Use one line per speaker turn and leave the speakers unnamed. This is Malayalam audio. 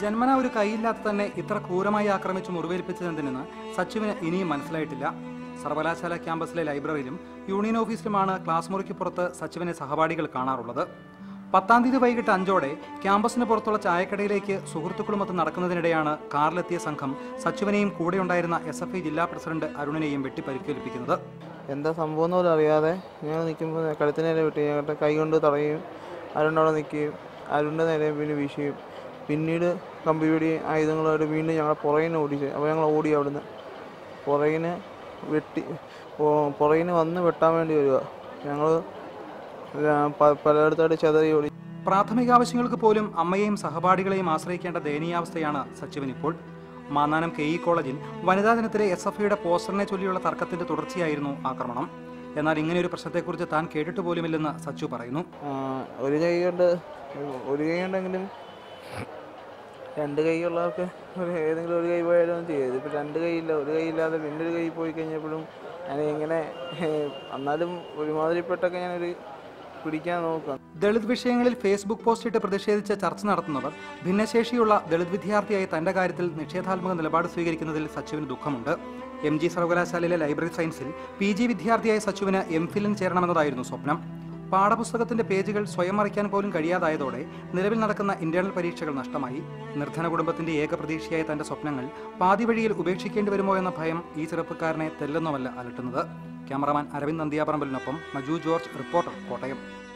ജന്മന ഒരു കൈയില്ലാത്ത തന്നെ ഇത്ര ക്രൂരമായി ആക്രമിച്ച് മുറിവേൽപ്പിച്ചതെന്തിനെന്ന് സച്ചുവിന് ഇനിയും മനസ്സിലായിട്ടില്ല സർവകലാശാല ക്യാമ്പസിലെ ലൈബ്രറിയിലും യൂണിയൻ ഓഫീസിലുമാണ് ക്ലാസ് മുറിക്ക് പുറത്ത് സച്ചുവിനെ സഹപാഠികൾ കാണാറുള്ളത് പത്താം തീയതി വൈകിട്ട് അഞ്ചോടെ ക്യാമ്പസിന് പുറത്തുള്ള ചായക്കടയിലേക്ക് സുഹൃത്തുക്കളുമൊത്ത് നടക്കുന്നതിനിടെയാണ് കാറിലെത്തിയ സംഘം സച്ചുവിനെയും കൂടെയുണ്ടായിരുന്ന എസ് എഫ് ഐ ജില്ലാ പ്രസിഡന്റ് അരുണിനെയും വെട്ടി പരിക്കേൽപ്പിക്കുന്നത്
എന്താ സംഭവം എന്ന് പോലും അറിയാതെ ഞങ്ങൾ നിൽക്കുമ്പോൾ കഴുത്തിന് നേരെ വിട്ട് ഞങ്ങളുടെ കൈ കൊണ്ട് തടയുകയും അരുണവിടെ നിൽക്കുകയും അരുണിൻ്റെ നേരെ പിന്നെ വീശുകയും പിന്നീട് കമ്പി പിടി ആയുധങ്ങളായിട്ട് വീണ്ടും ഞങ്ങളെ പുറകിന് ഓടിച്ച് അപ്പോൾ ഞങ്ങൾ ഓടി അവിടുന്ന് പുറകിന് വെട്ടി ഓ- പുറകിന് വന്ന് വെട്ടാൻ വേണ്ടി വരിക ഞങ്ങൾ പലയിടത്തായിട്ട് ചെതറി ഓടി
പ്രാഥമിക ആവശ്യങ്ങൾക്ക് പോലും അമ്മയെയും സഹപാഠികളെയും ആശ്രയിക്കേണ്ട ദയനീയാവസ്ഥയാണ് സച്ചിവൻ ഇപ്പോൾ മാന്നാനം കെ ഇ കോളേജിൽ വനിതാ ദിനത്തിലെ എസ് എഫ് ഐയുടെ പോസ്റ്ററിനെ ചൊല്ലിയുള്ള തർക്കത്തിന്റെ തുടർച്ചയായിരുന്നു ആക്രമണം എന്നാൽ ഇങ്ങനെയൊരു പ്രശ്നത്തെക്കുറിച്ച് താൻ കേട്ടിട്ട് പോലുമില്ലെന്ന് സച്ചു പറയുന്നു
ആ, ഒരു കൈ കൊണ്ട് ഒരു കൈ കൊണ്ടെങ്കിലും രണ്ട് കൈയുള്ളവർക്ക് ഒരു ഏതെങ്കിലും ഒരു കൈ പോയാലും ചെയ്യത് ഇപ്പം രണ്ട് കൈയില്ല ഒരു കൈ ഇല്ലാതെ പിന്നെ ഒരു കൈ പോയി കഴിഞ്ഞപ്പോഴും ഞാൻ ഇങ്ങനെ എന്നാലും ഒരുമാതിരിപ്പെട്ടൊക്കെ ഞാനൊരു പിടിക്കാൻ നോക്കാം
ദളിത് വിഷയങ്ങളിൽ ഫേസ്ബുക്ക് പോസ്റ്റ് ഇട്ട് പ്രതിഷേധിച്ച് ചർച്ച നടത്തുന്നവർ ഭിന്നശേഷിയുള്ള ദളിത് വിദ്യാർത്ഥിയായ തന്റെ കാര്യത്തിൽ നിഷേധാത്മക നിലപാട് സ്വീകരിക്കുന്നതിൽ സച്ചുവിന് ദുഃഖമുണ്ട് എം ജി സർവകലാശാലയിലെ ലൈബ്രറി സയൻസിൽ പി ജി വിദ്യാർത്ഥിയായ സച്ചുവിന് എം ഫിലിൻ ചേരണമെന്നതായിരുന്നു സ്വപ്നം പാഠപുസ്തകത്തിന്റെ പേജുകൾ സ്വയം മറിക്കാൻ പോലും കഴിയാതായതോടെ നിലവിൽ നടക്കുന്ന ഇന്റേണൽ പരീക്ഷകൾ നഷ്ടമായി നിർധന കുടുംബത്തിന്റെ ഏക പ്രതീക്ഷയായ തന്റെ സ്വപ്നങ്ങൾ പാതി വഴിയിൽ ഉപേക്ഷിക്കേണ്ടി വരുമോ എന്ന ഭയം ഈ ചെറുപ്പക്കാരനെ തെല്ലെന്നുമല്ല അലട്ടുന്നത് ക്യാമറാമാൻ അരവിന്ദ് നന്ദിയാപറമ്പലിനൊപ്പം മജു ജോർജ് റിപ്പോർട്ടർ കോട്ടയം